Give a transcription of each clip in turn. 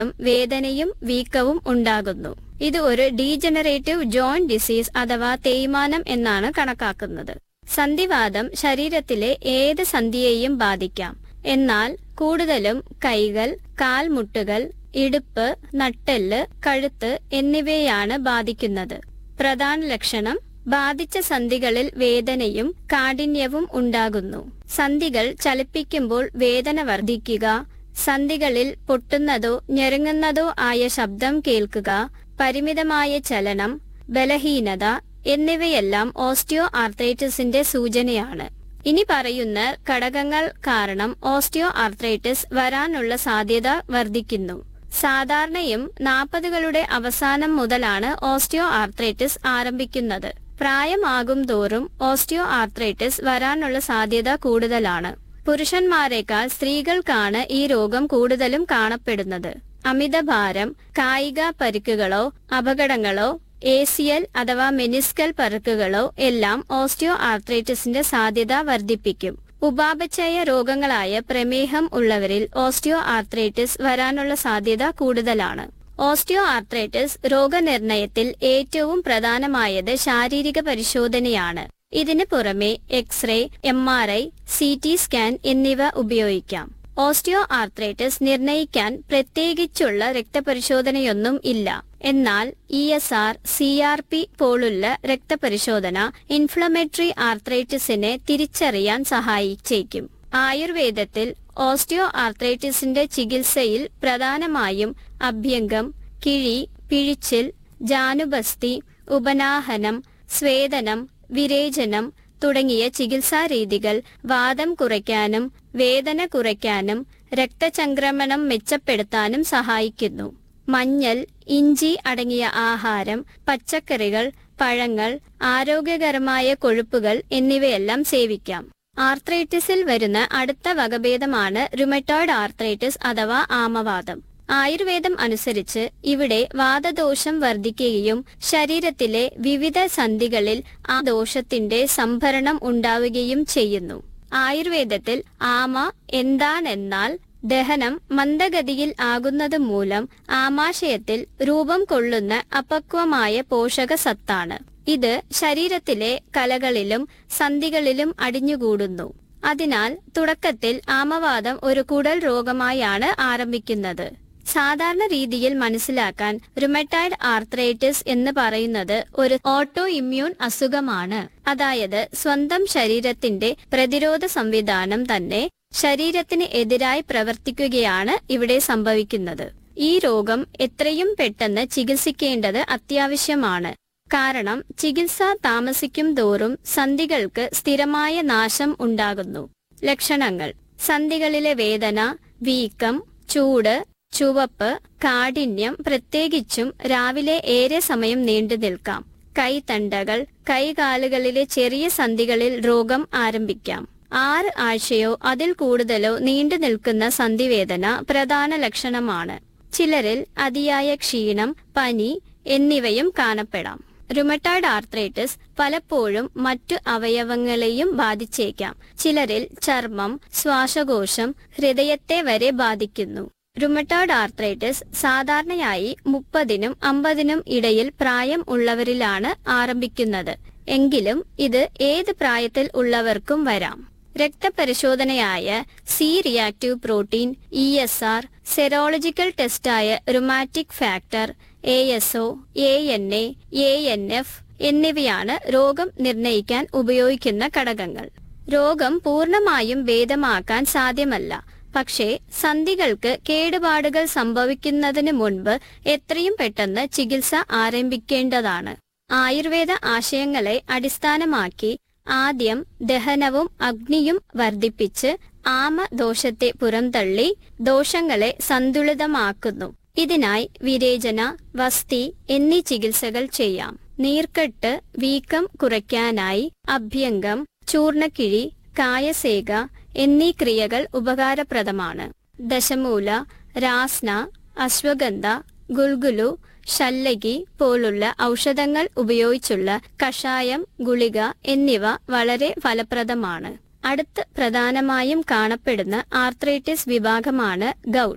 വേദനയും വീക്കവും ഉണ്ടാകുന്നു ഇത് ഒരു ഡീജനറേറ്റീവ് ജോയിന്റ് ഡിസീസ് അഥവാ തേയ്മാനം എന്നാണ് കണക്കാക്കുന്നത് സന്ധിവാദം ശരീരത്തിലെ ഏത് സന്ധിയെയും ബാധിക്കാം എന്നാൽ കൂടുതലും കൈകൾ കാൽമുട്ടുകൾ ഇടുപ്പ് നട്ടെല്ല് കഴുത്ത് എന്നിവയാണ് ബാധിക്കുന്നത് പ്രധാന ലക്ഷണം ബാധിച്ച സന്ധികളിൽ വേദനയും കാഠിന്യവും ഉണ്ടാകുന്നു സന്ധികൾ ചലിപ്പിക്കുമ്പോൾ വേദന വർദ്ധിക്കുക സന്ധികളിൽ പൊട്ടുന്നതോ ഞെരുങ്ങുന്നതോ ആയ ശബ്ദം കേൾക്കുക പരിമിതമായ ചലനം ബലഹീനത എന്നിവയെല്ലാം ഓസ്റ്റിയോ ആർത്രൈറ്റിസിന്റെ സൂചനയാണ് ഇനി പറയുന്ന ഘടകങ്ങൾ കാരണം ഓസ്റ്റിയോ ആർത്രൈറ്റിസ് വരാനുള്ള സാധ്യത വർദ്ധിക്കുന്നു സാധാരണയും നാൽപ്പതുകളുടെ അവസാനം മുതലാണ് ഓസ്റ്റിയോ ആർത്രൈറ്റിസ് ആരംഭിക്കുന്നത് പ്രായമാകും തോറും ഓസ്റ്റിയോ ആർത്രൈറ്റിസ് വരാനുള്ള സാധ്യത കൂടുതലാണ് പുരുഷന്മാരെക്കാൾ സ്ത്രീകൾക്കാണ് ഈ രോഗം കൂടുതലും കാണപ്പെടുന്നത് അമിതഭാരം കായിക പരിക്കുകളോ അപകടങ്ങളോ എ സി എൽ അഥവാ മെനിസ്കൽ പരുക്കുകളോ എല്ലാം ഓസ്റ്റിയോ ആർത്രൈറ്റിസിന്റെ സാധ്യത വർദ്ധിപ്പിക്കും ഉപാപചയ രോഗങ്ങളായ പ്രമേഹം ഉള്ളവരിൽ ഓസ്റ്റിയോ ആർത്രൈറ്റിസ് വരാനുള്ള സാധ്യത കൂടുതലാണ് ഓസ്റ്റിയോ ആർത്രൈറ്റിസ് രോഗനിർണയത്തിൽ ഏറ്റവും പ്രധാനമായത് ശാരീരിക പരിശോധനയാണ് ഇതിന് പുറമെ x-ray M R I C T scan എന്നിവ ഉപയോഗിക്കാം ഓസ്റ്റിയോ ആർത്രൈറ്റിസ് നിർണയിക്കാൻ പ്രത്യേകിച്ചുള്ള രക്തപരിശോധനയൊന്നും ഇല്ല എന്നാൽ E S R C R P പോലുള്ള രക്തപരിശോധന ഇൻഫ്ലമേറ്ററി ആർത്രൈറ്റിസിനെ തിരിച്ചറിയാൻ സഹായിച്ചേക്കും ആയുർവേദത്തിൽ ഓസ്റ്റിയോ ആർത്രൈറ്റിസിന്റെ ചികിത്സയിൽ പ്രധാനമായും അഭ്യംഗം കിഴി പിഴിച്ചിൽ ജാനുബസ്തി ഉപനാഹനം സ്വേദനം വിരേചനം തുടങ്ങിയ ചികിത്സാ രീതികൾ വാദം കുറയ്ക്കാനും വേദന കുറയ്ക്കാനും രക്തചംക്രമണം മെച്ചപ്പെടുത്താനും സഹായിക്കുന്നു മഞ്ഞൾ ഇഞ്ചി അടങ്ങിയ ആഹാരം പച്ചക്കറികൾ പഴങ്ങൾ ആരോഗ്യകരമായ കൊഴുപ്പുകൾ എന്നിവയെല്ലാം സേവിക്കാം ആർത്രൈറ്റിസിൽ വരുന്ന അടുത്ത വകഭേദമാണ് റുമറ്റോയ്ഡ് ആർത്രൈറ്റിസ് അഥവാ ആമവാദം ആയുർവേദം അനുസരിച്ച് ഇവിടെ വാദദോഷം വർദ്ധിക്കുകയും ശരീരത്തിലെ വിവിധ സന്ധികളിൽ ആ ദോഷത്തിന്റെ സംഭരണം ഉണ്ടാവുകയും ചെയ്യുന്നു ആയുർവേദത്തിൽ ആമ എന്താണെന്നാൽ ദഹനം മന്ദഗതിയിൽ ആകുന്നത് മൂലം ആമാശയത്തിൽ രൂപം കൊള്ളുന്ന അപക്വമായ പോഷക സത്താണ് ഇത് ശരീരത്തിലെ കലകളിലും സന്ധികളിലും അടിഞ്ഞുകൂടുന്നു അതിനാൽ തുടക്കത്തിൽ ആമവാദം ഒരു കുടൽ രോഗമായാണ് ആരംഭിക്കുന്നത് സാധാരണ രീതിയിൽ മനസ്സിലാക്കാൻ റുമറ്റൈഡ് ആർത്രൈറ്റിസ് എന്ന് പറയുന്നത് ഒരു ഓട്ടോ ഇമ്മ്യൂൺ അസുഖമാണ് അതായത് സ്വന്തം ശരീരത്തിന്റെ പ്രതിരോധ സംവിധാനം തന്നെ ശരീരത്തിന് എതിരായി പ്രവർത്തിക്കുകയാണ് ഇവിടെ സംഭവിക്കുന്നത് ഈ രോഗം എത്രയും പെട്ടെന്ന് ചികിത്സിക്കേണ്ടത് അത്യാവശ്യമാണ് കാരണം ചികിത്സ താമസിക്കും തോറും സന്ധികൾക്ക് സ്ഥിരമായ നാശം ഉണ്ടാകുന്നു ലക്ഷണങ്ങൾ സന്ധികളിലെ വേദന വീക്കം ചൂട് ചുവപ്പ് കാഠിന്യം പ്രത്യേകിച്ചും രാവിലെ ഏറെ സമയം നീണ്ടു നിൽക്കാം കൈത്തണ്ടകൾ കൈകാലുകളിലെ ചെറിയ സന്ധികളിൽ രോഗം ആരംഭിക്കാം ആറ് ആഴ്ചയോ അതിൽ കൂടുതലോ നീണ്ടു നിൽക്കുന്ന സന്ധിവേദന പ്രധാന ലക്ഷണമാണ് ചിലരിൽ അതിയായ ക്ഷീണം പനി എന്നിവയും കാണപ്പെടാം റുമറ്റോയ്ഡ് ആർത്രൈറ്റിസ് പലപ്പോഴും മറ്റു അവയവങ്ങളെയും ബാധിച്ചേക്കാം ചിലരിൽ ചർമ്മം ശ്വാസകോശം ഹൃദയത്തെ വരെ ബാധിക്കുന്നു റുമറ്റോയ്ഡ് ആർത്രൈറ്റിസ് സാധാരണയായി മുപ്പതിനും അമ്പതിനും ഇടയിൽ പ്രായം ഉള്ളവരിലാണ് ആരംഭിക്കുന്നത് എങ്കിലും ഇത് ഏത് പ്രായത്തിൽ ഉള്ളവർക്കും വരാം രക്തപരിശോധനയായ C reactive protein E S R serological ടെസ്റ്റായ rheumatic factor A S O A N A A N F എന്നിവയാണ് രോഗം നിർണയിക്കാൻ ഉപയോഗിക്കുന്ന ഘടകങ്ങൾ രോഗം പൂർണ്ണമായും ഭേദമാക്കാൻ സാധ്യമല്ല പക്ഷേ സന്ധികൾക്ക് കേടുപാടുകൾ സംഭവിക്കുന്നതിന് മുൻപ് എത്രയും പെട്ടെന്ന് ചികിത്സ ആരംഭിക്കേണ്ടതാണ് ആയുർവേദ ആശയങ്ങളെ അടിസ്ഥാനമാക്കി ആദ്യം ദഹനവും അഗ്നിയും വർദ്ധിപ്പിച്ച് ആമ ദോഷത്തെ പുറംതള്ളി ദോഷങ്ങളെ സന്തുലിതമാക്കുന്നു ഇതിനായി വിരേചന വസ്തി എന്നീ ചികിത്സകൾ ചെയ്യാം നീർക്കെട്ട് വീക്കം കുറയ്ക്കാനായി അഭ്യംഗം ചൂർണക്കിഴി കായസേക എന്നീ ക്രിയകൾ ഉപകാരപ്രദമാണ് ദശമൂല രാസ്ന അശ്വഗന്ധ ഗുൽഗുലു ശല്ലകി പോലുള്ള ഔഷധങ്ങൾ ഉപയോഗിച്ചുള്ള കഷായം ഗുളിക എന്നിവ വളരെ ഫലപ്രദമാണ് അടുത്ത് പ്രധാനമായും കാണപ്പെടുന്ന ആർത്രൈറ്റിസ് വിഭാഗമാണ് ഗൗട്ട്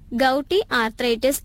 ഗൗട്ടി ആർത്രൈറ്റിസ്